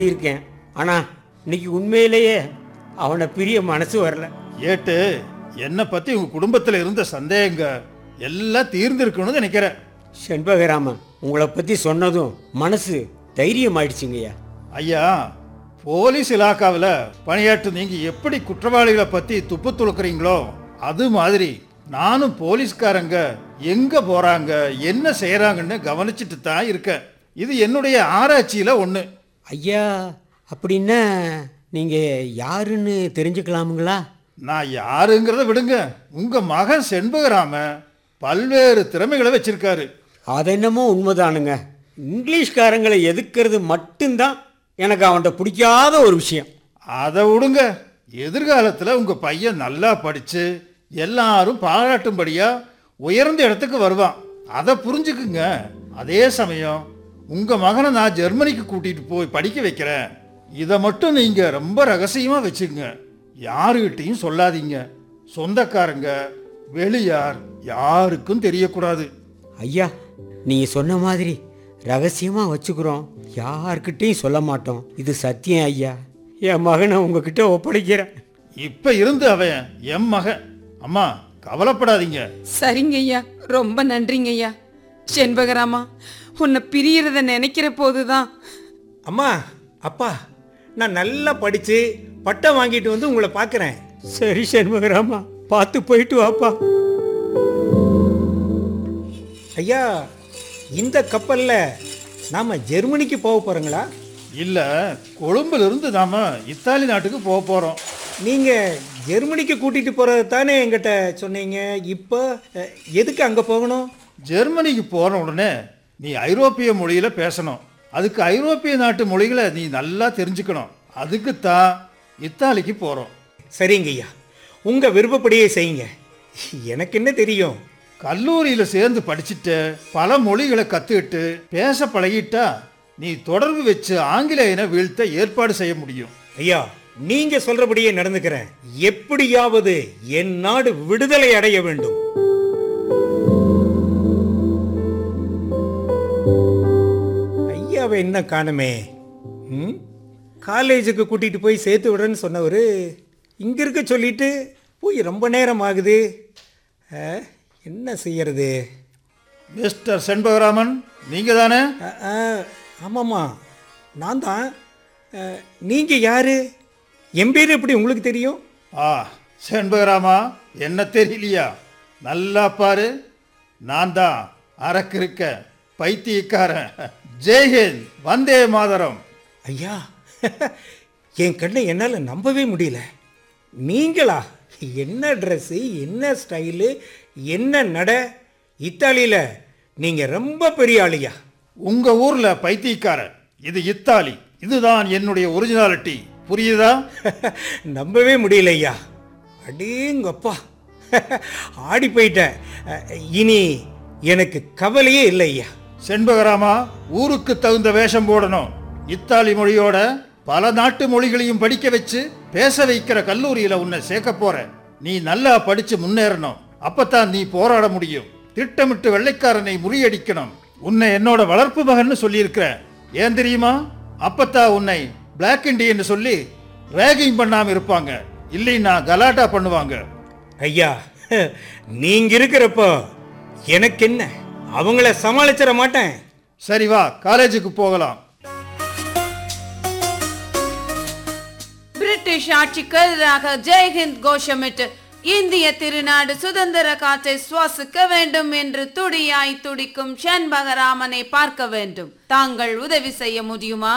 இருக்கேன் ஆனா இன்னைக்கு உண்மையிலேயே அவனை பிரிய மனசு வரல ஏட்டு என்னை பத்தி உங்க குடும்பத்துல இருந்த சந்தேகங்க எல்லாம் தீர்ந்திருக்கணும்னு நினைக்கிறேன் செண்பகராமன் உங்களை பத்தி சொன்னதும் மனசு தைரியம் ஆயிடுச்சுங்கய்யா ஐயா போலீஸ் இலாக்காவில் பணியாற்று நீங்க எப்படி குற்றவாளிகளை பத்தி துப்பு துளுக்குறீங்களோ அது மாதிரி நானும் போலீஸ்காரங்க எங்க போறாங்க என்ன செய்யறாங்கன்னு கவனிச்சுட்டு தான் இருக்கேன் இது என்னுடைய ஆராய்ச்சியில ஒன்று ஐயா அப்படின்னா நீங்க யாருன்னு தெரிஞ்சுக்கலாமுங்களா நான் யாருங்கிறத விடுங்க உங்க மகன் செண்பகராம பல்வேறு திறமைகளை வச்சிருக்காரு அது என்னமோ உண்மைதானுங்க இங்கிலீஷ்காரங்களை எதுக்கிறது மட்டும்தான் எனக்கு அவன்கிட்ட பிடிக்காத ஒரு விஷயம் அதை விடுங்க எதிர்காலத்தில் உங்க பையன் நல்லா படிச்சு எல்லாரும் பாராட்டும்படியா உயர்ந்த இடத்துக்கு வருவான் அதை புரிஞ்சுக்குங்க அதே சமயம் உங்க மகனை நான் ஜெர்மனிக்கு கூட்டிட்டு போய் படிக்க வைக்கிறேன் இதை மட்டும் நீங்க ரொம்ப ரகசியமா வச்சுக்கங்க யாருகிட்டையும் சொல்லாதீங்க சொந்தக்காரங்க வெளியார் யாருக்கும் தெரியக்கூடாது ஐயா நீங்க சொன்ன மாதிரி ரகசியமா வச்சுக்கிறோம் யார்கிட்டையும் சொல்ல மாட்டோம் இது சத்தியம் ஐயா என் மகனை உங்ககிட்ட ஒப்படைக்கிறேன் இப்ப இருந்து அவன் என் மகன் அம்மா கவலைப்படாதீங்க சரிங்க ஐயா ரொம்ப நன்றிங்க ஐயா செண்பகராமா உன்னை பிரியறத நினைக்கிற போதுதான் அம்மா அப்பா நான் நல்லா படிச்சு பட்டம் வாங்கிட்டு வந்து உங்களை பார்க்குறேன் சரி சண்முகராமா பார்த்து போயிட்டு வாப்பா ஐயா இந்த கப்பல்ல நாம ஜெர்மனிக்கு போக போறோங்களா இல்ல கொழும்புல இருந்து நாம இத்தாலி நாட்டுக்கு போக போறோம் நீங்க ஜெர்மனிக்கு கூட்டிட்டு போறது தானே எங்கிட்ட சொன்னீங்க இப்போ அஹ், எதுக்கு அங்க போகணும் ஜெர்மனிக்கு போன உடனே நீ ஐரோப்பிய மொழியில பேசணும் அதுக்கு ஐரோப்பிய நாட்டு மொழிகளை நீ நல்லா தெரிஞ்சுக்கணும் அதுக்கு தான் இத்தாலிக்கு போறோம் சரிங்க ஐயா உங்க விருப்பப்படியே செய்யுங்க எனக்கு என்ன தெரியும் கல்லூரியில சேர்ந்து படிச்சுட்டு பல மொழிகளை கத்துக்கிட்டு பேச பழகிட்டா நீ தொடர்பு வச்சு ஆங்கிலேயனை வீழ்த்த ஏற்பாடு செய்ய முடியும் ஐயா நீங்க சொல்றபடியே நடந்துக்கிறேன் எப்படியாவது என் நாடு விடுதலை அடைய வேண்டும் ஐயாவை என்ன காணுமே ம்? காலேஜுக்கு கூட்டிட்டு போய் சேர்த்து விடுறேன்னு சொன்னவர் இங்க இருக்க சொல்லிட்டு போய் ரொம்ப நேரம் ஆகுது ஆ, என்ன செய்யறது மிஸ்டர் செண்பகராமன் நீங்க தானே ஆ, ஆ, ஆமாம்மா நான் தான் ஆ, நீங்க யாரு என் பேர் எப்படி உங்களுக்கு தெரியும் ஆ செண்பகராமா என்ன தெரியலையா நல்லா பாரு நான் தான் அரக்கு இருக்க பைத்தியக்காரன் ஜெய்ஹிந்த் வந்தே மாதரம் ஐயா என் கண்ணை என்னால் நம்பவே முடியல நீங்களா என்ன ட்ரெஸ்ஸு என்ன ஸ்டைலு என்ன நட இத்தாலியில் நீங்கள் ரொம்ப பெரிய ஆளியா உங்க ஊர்ல பைத்தியக்காரன் இது இத்தாலி இதுதான் என்னுடைய ஒரிஜினாலிட்டி புரியுதா நம்பவே முடியல ஐயா அடேங்கப்பா ஆடி போயிட்டேன் இனி எனக்கு கவலையே இல்லை ஐயா செண்பகராமா ஊருக்கு தகுந்த வேஷம் போடணும் இத்தாலி மொழியோட பல நாட்டு மொழிகளையும் படிக்க வச்சு பேச வைக்கிற கல்லூரியில உன்னை சேர்க்க போறேன் நீ நல்லா படிச்சு முன்னேறணும் அப்பதான் நீ போராட முடியும் திட்டமிட்டு வெள்ளைக்காரனை முறியடிக்கணும் உன்னை என்னோட வளர்ப்பு மகன்னு சொல்லியிருக்கிறேன் ஏன் தெரியுமா அப்பத்தான் உன்னை பிளாக் இண்டியன்னு சொல்லி ரேகிங் பண்ணாம இருப்பாங்க இல்லைன்னா கலாட்டா பண்ணுவாங்க ஐயா நீங்க இருக்கிறப்போ எனக்கு என்ன அவங்கள சமாளிச்சிட மாட்டேன் சரி வா காலேஜுக்கு போகலாம் பிரிட்டிஷ் ஆட்சிக்கு எதிராக ஜெய்ஹிந்த் கோஷமிட்டு இந்திய திருநாடு சுதந்திர காற்றை சுவாசிக்க வேண்டும் என்று துடியாய் துடிக்கும் செண்பகராமனை பார்க்க வேண்டும் தாங்கள் உதவி செய்ய முடியுமா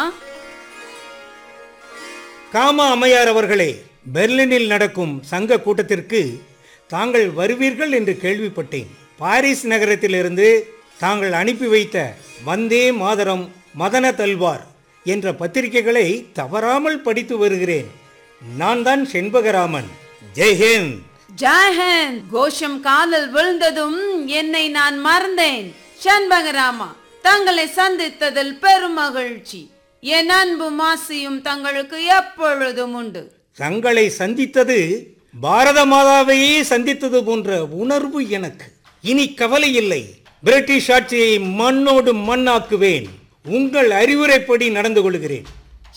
காமா அம்மையார் அவர்களே பெர்லினில் நடக்கும் சங்க கூட்டத்திற்கு தாங்கள் வருவீர்கள் என்று கேள்விப்பட்டேன் பாரிஸ் நகரத்திலிருந்து தாங்கள் அனுப்பி வைத்த வந்தே மாதரம் மதன தல்வார் என்ற பத்திரிகைகளை தவறாமல் படித்து வருகிறேன் நான் தான் செண்பகராமன் ஜெய்ஹிந்த் ஜெயஹிந்த் கோஷம் காலில் விழுந்ததும் என்னை நான் மறந்தேன் செண்பகராமா தங்களை சந்தித்ததில் பெரும் மகிழ்ச்சி என் அன்பு மாசியும் தங்களுக்கு எப்பொழுதும் உண்டு தங்களை சந்தித்தது பாரத மாதாவையே சந்தித்தது போன்ற உணர்வு எனக்கு இனி கவலை இல்லை பிரிட்டிஷ் ஆட்சியை மண்ணோடு மண்ணாக்குவேன் உங்கள் அறிவுரைப்படி நடந்து கொள்கிறேன்